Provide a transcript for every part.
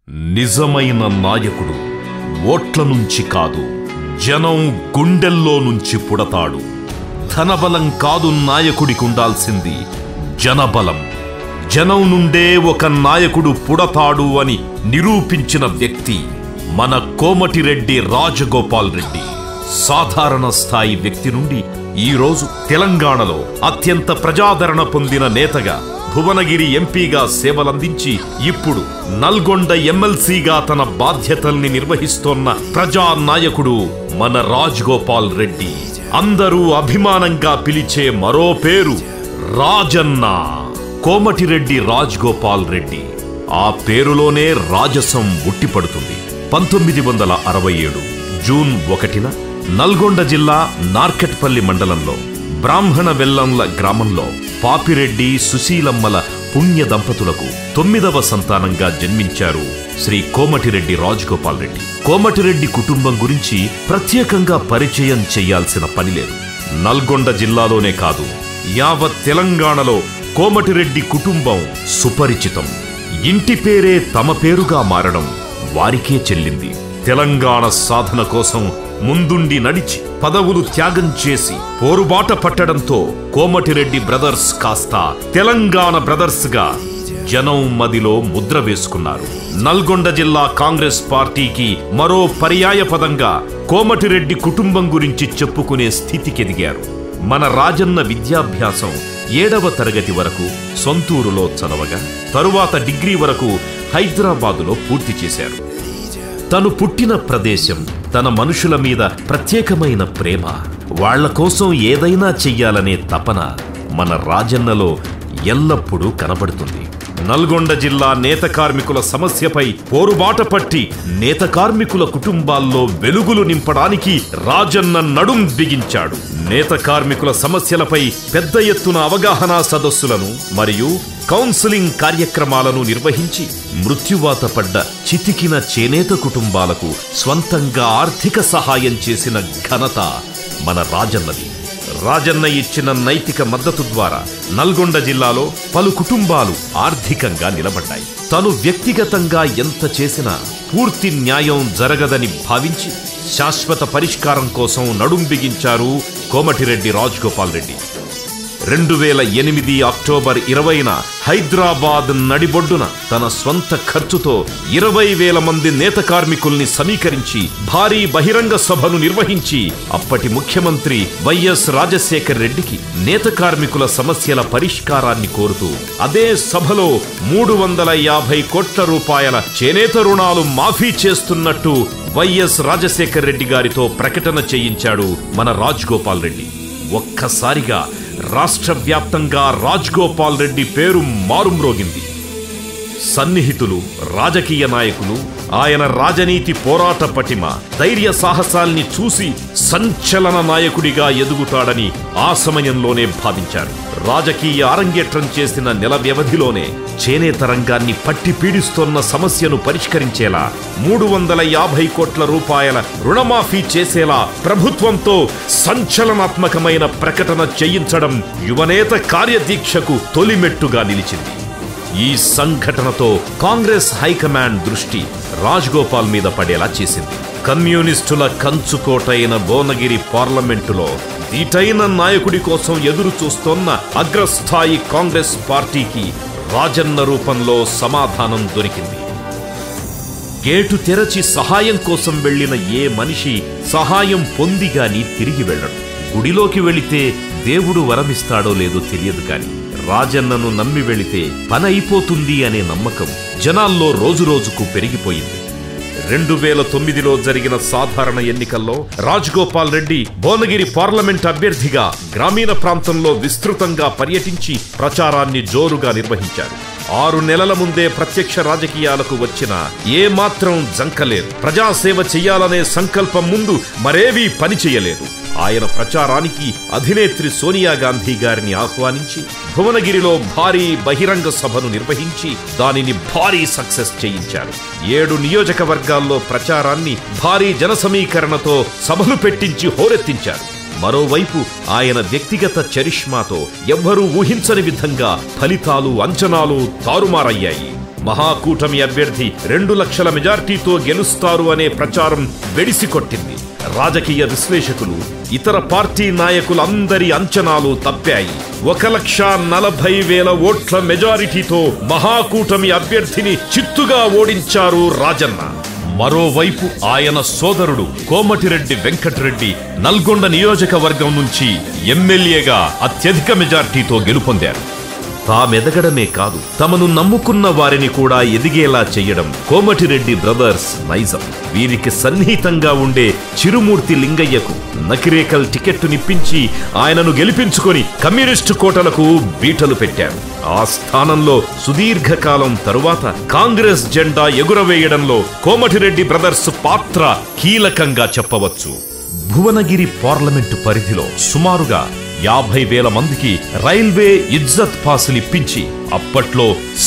నిజమైన నాయకుడు ఓట్ల నుంచి కాదు జనం గుండెల్లో నుంచి పుడతాడు ధనబలం కాదు నాయకుడికి ఉండాల్సింది జనబలం జనం నుండే ఒక నాయకుడు పుడతాడు అని నిరూపించిన వ్యక్తి మన కోమటిరెడ్డి రాజగోపాల్ రెడ్డి సాధారణ స్థాయి వ్యక్తి నుండి ఈ రోజు తెలంగాణలో అత్యంత ప్రజాదరణ పొందిన నేతగా భువనగిరి ఎంపీగా సేవలందించి ఇప్పుడు నల్గొండ ఎమ్మెల్సీగా తన బాధ్యతల్ని నిర్వహిస్తోన్న ప్రజా నాయకుడు మన రాజ్గోపాల్ రెడ్డి అందరూ అభిమానంగా పిలిచే మరో పేరు రాజన్న కోమటిరెడ్డి రాజ్గోపాల్ రెడ్డి ఆ పేరులోనే రాజసం ఉట్టిపడుతుంది పంతొమ్మిది వందల అరవై ఏడు జూన్ ఒకటిన నల్గొండ జిల్లా నార్కెట్పల్లి మండలంలో బ్రాహ్మణ వెల్లంల గ్రామంలో పాపిరెడ్డి సుశీలమ్మల పుణ్య దంపతులకు తొమ్మిదవ సంతానంగా జన్మించారు శ్రీ కోమటిరెడ్డి రాజగోపాల్ రెడ్డి కోమటిరెడ్డి కుటుంబం గురించి ప్రత్యేకంగా పరిచయం చేయాల్సిన పని లేదు నల్గొండ జిల్లాలోనే కాదు యావత్ తెలంగాణలో కోమటిరెడ్డి కుటుంబం సుపరిచితం ఇంటి పేరే తమ పేరుగా మారడం వారికే చెల్లింది తెలంగాణ సాధన కోసం ముందుండి నడిచి పదవులు త్యాగం చేసి పోరుబాట పట్టడంతో కోమటిరెడ్డి బ్రదర్స్ కాస్త తెలంగాణ బ్రదర్స్ గా జనం మదిలో ముద్ర వేసుకున్నారు నల్గొండ జిల్లా కాంగ్రెస్ పార్టీకి మరో పర్యాయ పదంగా కోమటిరెడ్డి కుటుంబం గురించి చెప్పుకునే స్థితికెదిగారు మన రాజన్న విద్యాభ్యాసం ఏడవ తరగతి వరకు సొంతూరులో చదవగా తరువాత డిగ్రీ వరకు హైదరాబాదులో పూర్తి చేశారు తను పుట్టిన ప్రదేశం తన మనుషుల మీద ప్రత్యేకమైన ప్రేమ వాళ్ళ కోసం ఏదైనా చెయ్యాలనే తపన మన రాజన్నలో ఎల్లప్పుడూ కనబడుతుంది నల్గొండ జిల్లా నేత కార్మికుల సమస్యపై పోరుబాట పట్టి నేత కార్మికుల కుటుంబాల్లో వెలుగులు నింపడానికి రాజన్న నడుం బిగించాడు నేత కార్మికుల సమస్యలపై పెద్ద ఎత్తున అవగాహన సదస్సులను మరియు కౌన్సిలింగ్ కార్యక్రమాలను నిర్వహించి మృత్యువాత పడ్డ చితికిన చేనేత కుటుంబాలకు స్వంతంగా ఆర్థిక సహాయం చేసిన ఘనత మన రాజన్నది రాజన్న ఇచ్చిన నైతిక మద్దతు ద్వారా నల్గొండ జిల్లాలో పలు కుటుంబాలు ఆర్థికంగా నిలబడ్డాయి తను వ్యక్తిగతంగా ఎంత చేసినా పూర్తి న్యాయం జరగదని భావించి శాశ్వత పరిష్కారం కోసం నడుం బిగించారు కోమటిరెడ్డి రాజ్గోపాల్ రెడ్డి రెండు వేల ఎనిమిది అక్టోబర్ ఇరవైన హైదరాబాద్ నడిబొడ్డున తన స్వంత ఖర్చుతో ఇరవై వేల మంది నేత కార్మికుల్ని సమీకరించి భారీ బహిరంగ సభను నిర్వహించి అప్పటి ముఖ్యమంత్రి వైఎస్ రాజశేఖర్ రెడ్డికి నేత కార్మికుల సమస్యల పరిష్కారాన్ని కోరుతూ అదే సభలో మూడు వందల యాభై కోట్ల రూపాయల చేనేత రుణాలు మాఫీ చేస్తున్నట్టు వైఎస్ రాజశేఖర్ రెడ్డి గారితో ప్రకటన చేయించాడు మన రాజ్గోపాల్ రెడ్డి ఒక్కసారిగా రాష్ట్ర వ్యాప్తంగా రాజ్గోపాల్ రెడ్డి పేరు మారుమ్రోగింది సన్నిహితులు రాజకీయ నాయకులు ఆయన రాజనీతి పోరాట పటిమ ధైర్య సాహసాల్ని చూసి సంచలన నాయకుడిగా ఎదుగుతాడని ఆ సమయంలోనే భావించారు రాజకీయ అరంగేట్రం చేసిన నెల వ్యవధిలోనే చేనేత రంగాన్ని పట్టి పీడిస్తోన్న సమస్యను పరిష్కరించేలా మూడు వందల యాభై కోట్ల రూపాయల రుణమాఫీ చేసేలా ప్రభుత్వంతో సంచలనాత్మకమైన ప్రకటన చేయించడం యువనేత కార్యదీక్షకు తొలిమెట్టుగా నిలిచింది ఈ సంఘటనతో కాంగ్రెస్ హైకమాండ్ దృష్టి రాజ్గోపాల్ మీద పడేలా చేసింది కమ్యూనిస్టుల కంచుకోటైన భువనగిరి పార్లమెంటులో దీటైన నాయకుడి కోసం ఎదురు చూస్తోన్న అగ్రస్థాయి కాంగ్రెస్ పార్టీకి రాజన్న రూపంలో సమాధానం దొరికింది గేటు తెరచి సహాయం కోసం వెళ్ళిన ఏ మనిషి సహాయం పొంది గాని తిరిగి వెళ్ళడు గుడిలోకి వెళితే దేవుడు వరమిస్తాడో లేదో తెలియదు కాని రాజన్నను నమ్మి వెళితే పని అయిపోతుంది అనే నమ్మకం జనాల్లో రోజురోజుకు పెరిగిపోయింది రెండు వేల తొమ్మిదిలో జరిగిన సాధారణ ఎన్నికల్లో రాజ్గోపాల్ రెడ్డి భువనగిరి పార్లమెంట్ అభ్యర్థిగా గ్రామీణ ప్రాంతంలో విస్తృతంగా పర్యటించి ప్రచారాన్ని జోరుగా నిర్వహించారు ఆరు నెలల ముందే ప్రత్యక్ష రాజకీయాలకు వచ్చిన ఏ మాత్రం జంకలేదు ప్రజాసేవ చెయ్యాలనే సంకల్పం ముందు మరేవీ పని చేయలేదు ఆయన ప్రచారానికి అధినేత్రి సోనియా గాంధీ గారిని ఆహ్వానించి భువనగిరిలో భారీ బహిరంగ సభను నిర్వహించి దానిని భారీ సక్సెస్ చేయించారు ఏడు నియోజకవర్గాల్లో ప్రచారాన్ని భారీ జన సమీకరణతో సభలు పెట్టించి హోరెత్తించారు మరోవైపు ఆయన వ్యక్తిగత చరిష్మాతో ఎవ్వరూ ఊహించని విధంగా ఫలితాలు అంచనాలు తారుమారయ్యాయి మహాకూటమి అభ్యర్థి రెండు లక్షల మెజార్టీతో గెలుస్తారు అనే ప్రచారం వెడిసికొట్టింది రాజకీయ విశ్లేషకులు ఇతర పార్టీ నాయకులందరి అంచనాలు తప్పాయి ఒక లక్ష నలభై వేల ఓట్ల మెజారిటీతో మహాకూటమి అభ్యర్థిని చిత్తుగా ఓడించారు రాజన్న మరోవైపు ఆయన సోదరుడు కోమటిరెడ్డి వెంకటరెడ్డి నల్గొండ నియోజకవర్గం నుంచి ఎమ్మెల్యేగా అత్యధిక మెజార్టీతో గెలుపొందారు తామెదగడమే కాదు తమను నమ్ముకున్న వారిని కూడా ఎదిగేలా చెయ్యడం కోమటిరెడ్డి బ్రదర్స్ నైజం వీరికి సన్నిహితంగా ఉండే చిరుమూర్తి లింగయ్యకు నకిరేకల్ టికెట్టునిప్పించి ఆయనను గెలిపించుకొని కమ్యూనిస్టు కోటలకు బీటలు పెట్టారు ఆ స్థానంలో సుదీర్ఘకాలం తరువాత కాంగ్రెస్ జెండా ఎగురవేయడంలో కోమటిరెడ్డి బ్రదర్స్ పాత్ర కీలకంగా చెప్పవచ్చు భువనగిరి పార్లమెంటు పరిధిలో సుమారుగా యాభై వేల మందికి రైల్వే ఇజ్జత్ పాసులు ఇప్పించి అప్పట్లో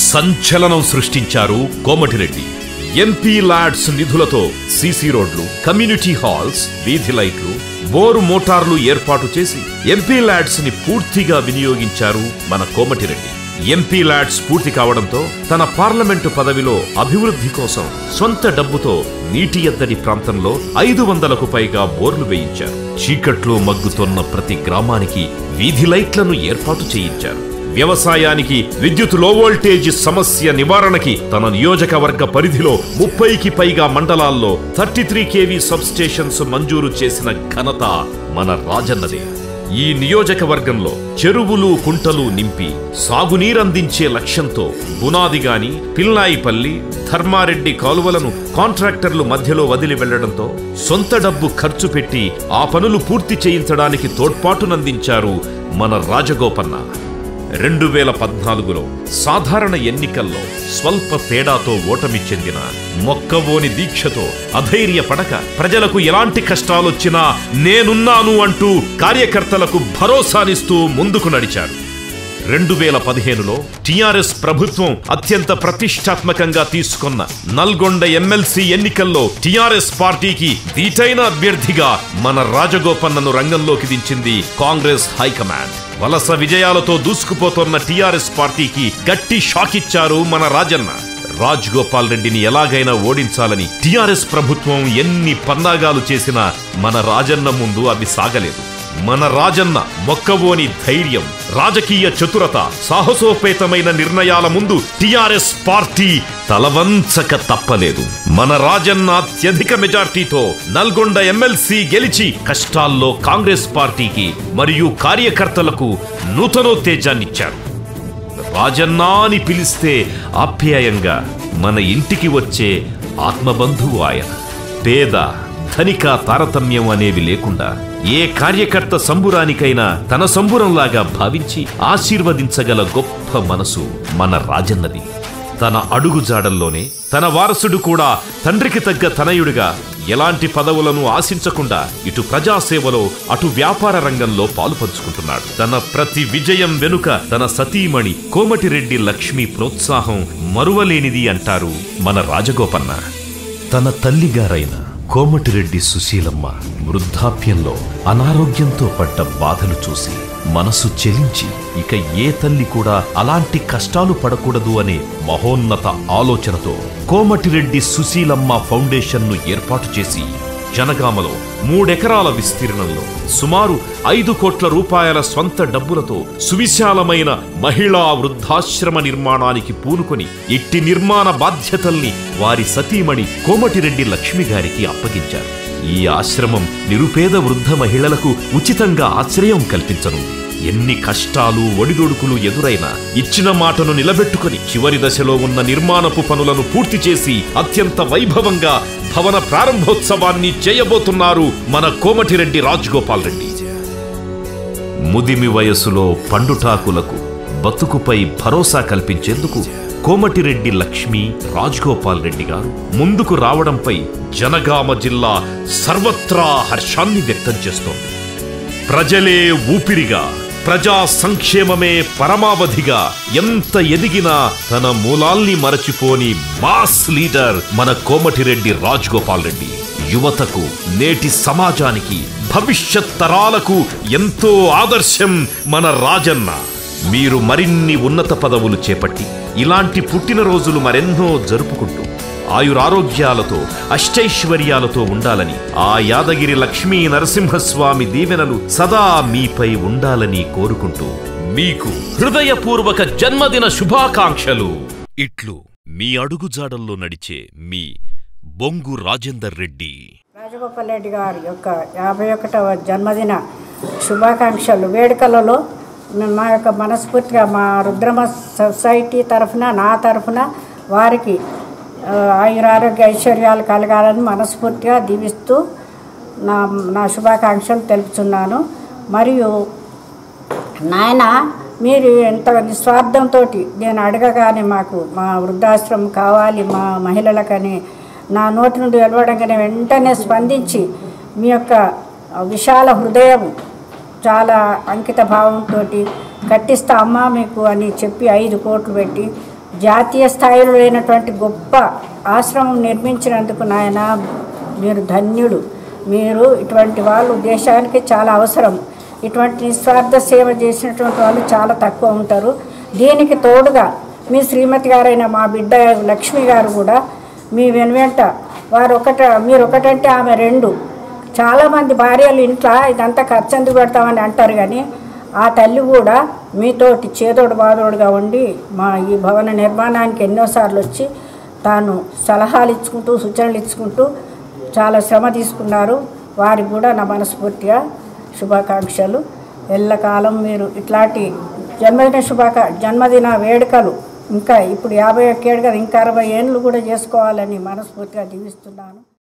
సంచలనం సృష్టించారు కోమటిరెడ్డి ఎంపీ ల్యాడ్స్ నిధులతో సీసీ రోడ్లు కమ్యూనిటీ హాల్స్ వీధి లైట్లు బోరు మోటార్లు ఏర్పాటు చేసి ఎంపీ ల్యాడ్స్ ని పూర్తిగా వినియోగించారు మన కోమటిరెడ్డి ఎంపీ ల్యాడ్స్ పూర్తి కావడంతో తన పార్లమెంటు పదవిలో అభివృద్ధి కోసం సొంత డబ్బుతో నీటి ఎద్దడి ప్రాంతంలో ఐదు వందలకు పైగా బోర్లు వేయించారు చీకట్లో మగ్గుతోన్న ప్రతి గ్రామానికి వీధి లైట్లను ఏర్పాటు చేయించారు వ్యవసాయానికి విద్యుత్ లో వోల్టేజ్ సమస్య నివారణకి తన నియోజకవర్గ పరిధిలో ముప్పైకి పైగా మండలాల్లో థర్టీ త్రీ కేవీ సబ్స్టేషన్స్ మంజూరు చేసిన ఘనత మన రాజన్నదే ఈ నియోజకవర్గంలో చెరువులు కుంటలు నింపి సాగునీరందించే లక్ష్యంతో బునాది గాని పిల్లాయిపల్లి ధర్మారెడ్డి కాలువలను కాంట్రాక్టర్లు మధ్యలో వదిలి వెళ్లడంతో సొంత డబ్బు ఖర్చు పెట్టి ఆ పనులు పూర్తి చేయించడానికి తోడ్పాటునందించారు మన రాజగోపన్న రెండు వేల పద్నాలుగులో సాధారణ ఎన్నికల్లో స్వల్ప తేడాతో ఓటమి చెందిన మొక్కవోని దీక్షతో అధైర్యపడక ప్రజలకు ఎలాంటి కష్టాలొచ్చినా నేనున్నాను అంటూ కార్యకర్తలకు భరోసానిస్తూ ముందుకు నడిచారు రెండు వేల పదిహేనులో టిఆర్ఎస్ ప్రభుత్వం అత్యంత ప్రతిష్టాత్మకంగా తీసుకున్న నల్గొండ ఎమ్మెల్సీ ఎన్నికల్లో టిఆర్ఎస్ పార్టీకి దీటైన అభ్యర్థిగా మన రాజగోపన్నను రంగంలోకి దించింది కాంగ్రెస్ హైకమాండ్ వలస విజయాలతో దూసుకుపోతున్న టిఆర్ఎస్ పార్టీకి గట్టి షాక్ ఇచ్చారు మన రాజన్న రాజ్ గోపాల్ రెడ్డిని ఎలాగైనా ఓడించాలని టిఆర్ఎస్ ప్రభుత్వం ఎన్ని పన్నాగాలు చేసినా మన రాజన్న ముందు అవి సాగలేదు మన రాజన్న మొక్కవోని ధైర్యం రాజకీయ చతురత సాహసోపేతమైన నిర్ణయాల ముందు టిఆర్ఎస్ పార్టీ తలవంచక తప్పలేదు మన రాజన్న అత్యధిక మెజార్టీతో నల్గొండ ఎమ్మెల్సీ గెలిచి కష్టాల్లో కాంగ్రెస్ పార్టీకి మరియు కార్యకర్తలకు నూతనోత్తేజాన్నిచ్చారు రాజన్నా అని పిలిస్తే ఆప్యాయంగా మన ఇంటికి వచ్చే ఆత్మబంధువు ఆయన పేద ధనిక తారతమ్యం అనేవి లేకుండా ఏ కార్యకర్త సంబురానికైనా తన సంబురంలాగా భావించి ఆశీర్వదించగల గొప్ప మనసు మన రాజన్నది తన అడుగుజాడల్లోనే తన వారసుడు కూడా తండ్రికి తగ్గ తనయుడిగా ఎలాంటి పదవులను ఆశించకుండా ఇటు ప్రజాసేవలో అటు వ్యాపార రంగంలో పాలు పంచుకుంటున్నాడు తన ప్రతి విజయం వెనుక తన సతీమణి కోమటిరెడ్డి లక్ష్మి ప్రోత్సాహం మరువలేనిది అంటారు మన రాజగోపన్న తన తల్లిగారైన కోమటిరెడ్డి సుశీలమ్మ వృద్ధాప్యంలో అనారోగ్యంతో పడ్డ బాధలు చూసి మనసు చెలించి ఇక ఏ తల్లి కూడా అలాంటి కష్టాలు పడకూడదు అనే మహోన్నత ఆలోచనతో కోమటిరెడ్డి సుశీలమ్మ ఫౌండేషన్ను ఏర్పాటు చేసి జనగామలో మూడెకరాల విస్తీర్ణంలో సుమారు ఐదు కోట్ల రూపాయల స్వంత డబ్బులతో సువిశాలమైన మహిళా వృద్ధాశ్రమ నిర్మాణానికి పూనుకొని ఇట్టి నిర్మాణ బాధ్యతల్ని వారి సతీమణి కోమటిరెడ్డి లక్ష్మి గారికి అప్పగించారు ఈ ఆశ్రమం నిరుపేద వృద్ధ మహిళలకు ఉచితంగా ఆశ్రయం కల్పించనుంది ఎన్ని కష్టాలు ఒడిదొడుకులు ఎదురైనా ఇచ్చిన మాటను నిలబెట్టుకుని చివరి దశలో ఉన్న నిర్మాణపు పనులను పూర్తి చేసి అత్యంత వైభవంగా భవన ప్రారంభోత్సవాన్ని చేయబోతున్నారు మన కోమటిరెడ్డి రాజ్గోపాల్ రెడ్డి ముదిమి వయసులో పండుటాకులకు బతుకుపై భరోసా కల్పించేందుకు కోమటిరెడ్డి లక్ష్మి రాజ్గోపాల్ రెడ్డి గారు ముందుకు రావడంపై జనగామ జిల్లా సర్వత్రా హర్షాన్ని వ్యక్తం చేస్తోంది ప్రజలే ఊపిరిగా ప్రజా సంక్షేమమే పరమావధిగా ఎంత ఎదిగినా తన మూలాల్ని మరచిపోని మాస్ లీడర్ మన కోమటిరెడ్డి రాజ్గోపాల్ రెడ్డి యువతకు నేటి సమాజానికి భవిష్యత్ తరాలకు ఎంతో ఆదర్శం మన రాజన్న మీరు మరిన్ని ఉన్నత పదవులు చేపట్టి ఇలాంటి పుట్టినరోజులు మరెన్నో జరుపుకుంటూ ఆయురారోగ్యాలతో అష్టైశ్వర్యాలతో ఉండాలని ఆ యాదగిరి లక్ష్మీ నరసింహస్వామి దీవెనలు సదా మీపై ఉండాలని కోరుకుంటూ మీకు హృదయపూర్వక జన్మదిన శుభాకాంక్షలు ఇట్లు మీ అడుగుజాడల్లో నడిచే మీ బొంగు రాజేందర్ రెడ్డి రాజగోపాల్ రెడ్డి గారి యొక్క యాభై ఒకటవ జన్మదిన శుభాకాంక్షలు వేడుకలలో మేము మా యొక్క మనస్ఫూర్తిగా మా రుద్రమ సొసైటీ తరఫున నా తరఫున వారికి ఆ, ఆయురారోగ్య ఐశ్వర్యాలు కలగాలని మనస్ఫూర్తిగా దీవిస్తూ నా నా శుభాకాంక్షలు తెలుపుతున్నాను మరియు నాయన మీరు ఎంత నిస్వార్థంతో నేను అడగగానే మాకు మా వృద్ధాశ్రమం కావాలి మా మహిళలకని నా నోటి నుండి వెలువడంగానే వెంటనే స్పందించి మీ యొక్క విశాల హృదయం చాలా అంకిత భావంతో కట్టిస్తా అమ్మా మీకు అని చెప్పి ఐదు కోట్లు పెట్టి జాతీయ స్థాయిలో లేనటువంటి గొప్ప ఆశ్రమం నిర్మించినందుకు నాయన మీరు ధన్యుడు మీరు ఇటువంటి వాళ్ళు దేశానికి చాలా అవసరం ఇటువంటి నిస్వార్థ సేవ చేసినటువంటి వాళ్ళు చాలా తక్కువ ఉంటారు దీనికి తోడుగా మీ శ్రీమతి గారైన మా బిడ్డ లక్ష్మి గారు కూడా మీ వెనువెంట వారు ఒకట మీరు ఒకటంటే ఆమె రెండు చాలామంది భార్యలు ఇంట్లో ఇదంతా ఖర్చు ఎందుకు పెడతామని అంటారు కానీ ఆ తల్లి కూడా మీతోటి చేదోడు బాదోడుగా ఉండి మా ఈ భవన నిర్మాణానికి ఎన్నోసార్లు వచ్చి తాను సలహాలు ఇచ్చుకుంటూ సూచనలు ఇచ్చుకుంటూ చాలా శ్రమ తీసుకున్నారు వారికి కూడా నా మనస్ఫూర్తిగా శుభాకాంక్షలు ఎల్లకాలం మీరు ఇట్లాంటి జన్మదిన శుభాకా జన్మదిన వేడుకలు ఇంకా ఇప్పుడు యాభై ఒక్కేడు కదా ఇంకా అరవై ఏళ్ళు కూడా చేసుకోవాలని మనస్ఫూర్తిగా దీవిస్తున్నాను